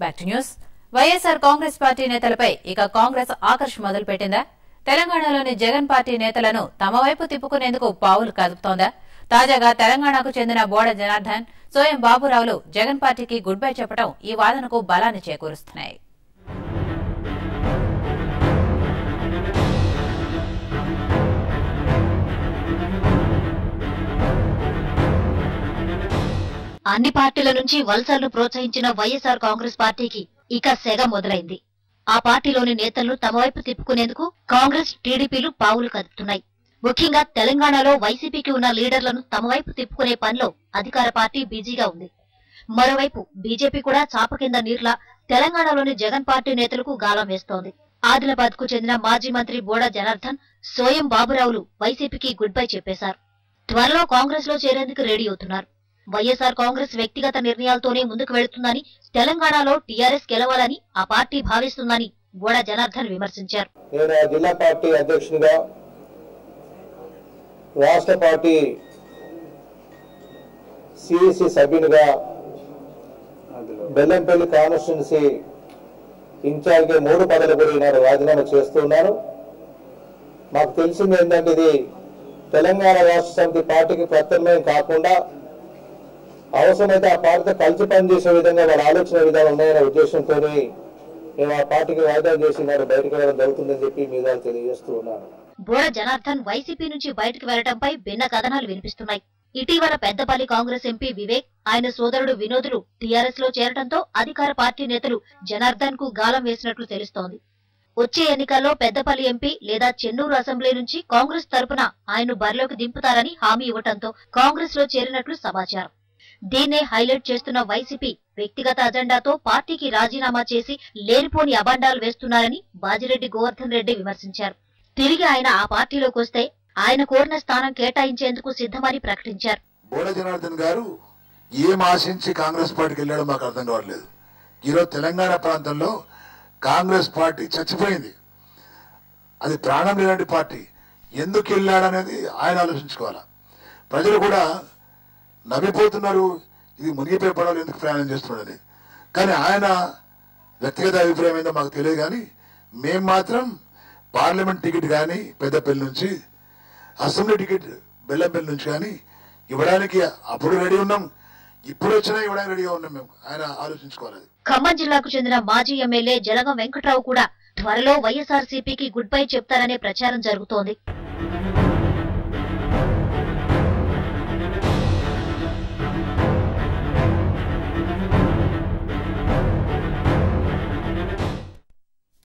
Back to news YSR Congress party నేతలపై ఇక కాంగ్రెస్ ఆకర్ష్ మొదలుపెట్టిందా తెలంగాణలోని జగన్ పార్టీ నేతలను తమ వైపు తిప్పుకునేందుకు పావులు కదుపుతోందా తాజాగా తెలంగాణకు చెందిన బోడ జనార్దన్ సోయం బాబురావులు జగన్ పార్టీకి గుడ్ బై చెప్పడం ఈ వాదనకు బలాన్ని చేకూరుస్తున్నాయి అన్ని పార్టీల నుంచి వలసలను ప్రోత్సహించిన వైఎస్ఆర్ కాంగ్రెస్ పార్టీకి ఇక సెగ మొదలైంది ఆ పార్టీలోని నేతలను తమ వైపు తిప్పుకునేందుకు కాంగ్రెస్ టీడీపీలు పావులు కదుపుతున్నాయి ముఖ్యంగా తెలంగాణలో వైసీపీకి ఉన్న లీడర్లను తమ వైపు తిప్పుకునే పనిలో అధికార పార్టీ బిజీగా ఉంది మరోవైపు బీజేపీ కూడా చాప కింద నీర్లా తెలంగాణలోని జగన్ పార్టీ నేతలకు గాలం వేస్తోంది ఆదిలాబాద్ కు చెందిన మాజీ మంత్రి బోడా జనార్దన్ సోయం బాబురావులు వైసీపీకి గుడ్ బై చెప్పేశారు త్వరలో కాంగ్రెస్ లో చేరేందుకు రెడీ అవుతున్నారు వైఎస్ఆర్ కాంగ్రెస్ వ్యక్తిగత నిర్ణయాలతోనే ముందుకు వెళుతుందని తెలంగాణలో టీఆర్ఎస్ గెలవాలని ఆ పార్టీ భావిస్తుందని బోడా జనార్దన్ విమర్శించారు నేను ఆ జిల్లా పార్టీ అధ్యక్షునిగా రాష్ట్ర పార్టీ సిఇసి సభ్యునిగా బెల్లంపల్లి కాన్స్టిట్యున్సీ ఇన్ఛార్జ్ మూడు పదవులు కూడా ఈనాడు రాజీనామా చేస్తున్నాను మాకు తెలిసింది ఏంటంటే ఇది తెలంగాణ రాష్ట్ర సమితి పార్టీకి ప్రత్యామ్నాయం కాకుండా అవసరమైతే ఆ పార్టీతో కలిసి పనిచేసే విధంగా వాళ్ళ ఆలోచన విధానం ఉన్నాయనే ఉద్దేశంతో మేము ఆ పార్టీకి వాయిదా చేసి నాడు బయటకు వెళ్ళడం జరుగుతుందని చెప్పి మీ ద్వారా తెలియజేస్తూ ఉన్నాను బోడ జనార్దన్ వైసీపీ నుంచి బయటకు వెళ్లడంపై భిన్న కథనాలు వినిపిస్తున్నాయి ఇటీవల పెద్దపల్లి కాంగ్రెస్ ఎంపీ వివేక్ ఆయన సోదరుడు వినోదులు టీఆర్ఎస్ లో చేరడంతో అధికార పార్టీ నేతలు జనార్దన్ కు గాలం వేసినట్లు తెలుస్తోంది వచ్చే ఎన్నికల్లో పెద్దపల్లి ఎంపీ లేదా చెన్నూరు అసెంబ్లీ నుంచి కాంగ్రెస్ తరపున ఆయన బరిలోకి దింపుతారని హామీ ఇవ్వడంతో కాంగ్రెస్ లో చేరినట్లు సమాచారం దీన్నే హైలైట్ చేస్తున్న వైసీపీ వ్యక్తిగత అజెండాతో పార్టీకి రాజీనామా చేసి లేనిపోని అబండాలు వేస్తున్నారని బాజిరెడ్డి గోవర్ధన్ రెడ్డి విమర్శించారు తిరిగి ఆయన ఆ పార్టీలోకి వస్తే ఆయన కోరిన స్థానం కేటాయించేందుకు సిద్ధమని ప్రకటించారు బోడ జనార్దన్ గారు ఏం ఆశించి కాంగ్రెస్ పార్టీకి వెళ్ళాడో మాకు అర్థం కావట్లేదు ఈరోజు తెలంగాణ ప్రాంతంలో కాంగ్రెస్ పార్టీ చచ్చిపోయింది అది ప్రాణం లేనటువంటి పార్టీ ఎందుకు వెళ్ళాడనేది ఆయన ఆలోచించుకోవాలి ప్రజలు కూడా నవ్విపోతున్నారు ఇది మునిగిపోయే పడవలు ఎందుకు ప్రయాణం చేస్తున్నాడని కానీ ఆయన వ్యక్తిగత అభిప్రాయం ఏందో మాకు తెలియదు కానీ మేము మాత్రం పార్లమెంట్ టికెట్ కానీ పెద్దపల్లి నుంచి అసెంబ్లీ టికెట్ బెల్లంపల్లి నుంచి కానీ ఇవ్వడానికి అప్పుడు రెడీ ఉన్నాం ఇప్పుడు వచ్చినా ఇవ్వడానికి రెడీగా ఉన్నాం మేము ఆయన ఆలోచించుకోవాలి అది. ఖమ్మం జిల్లాకు చెందిన మాజీ ఎమ్మెల్యే జలగం వెంకట్రావు కూడా త్వరలో వైఎస్ఆర్సీపీకి గుడ్ బై చెప్తారనే ప్రచారం జరుగుతోంది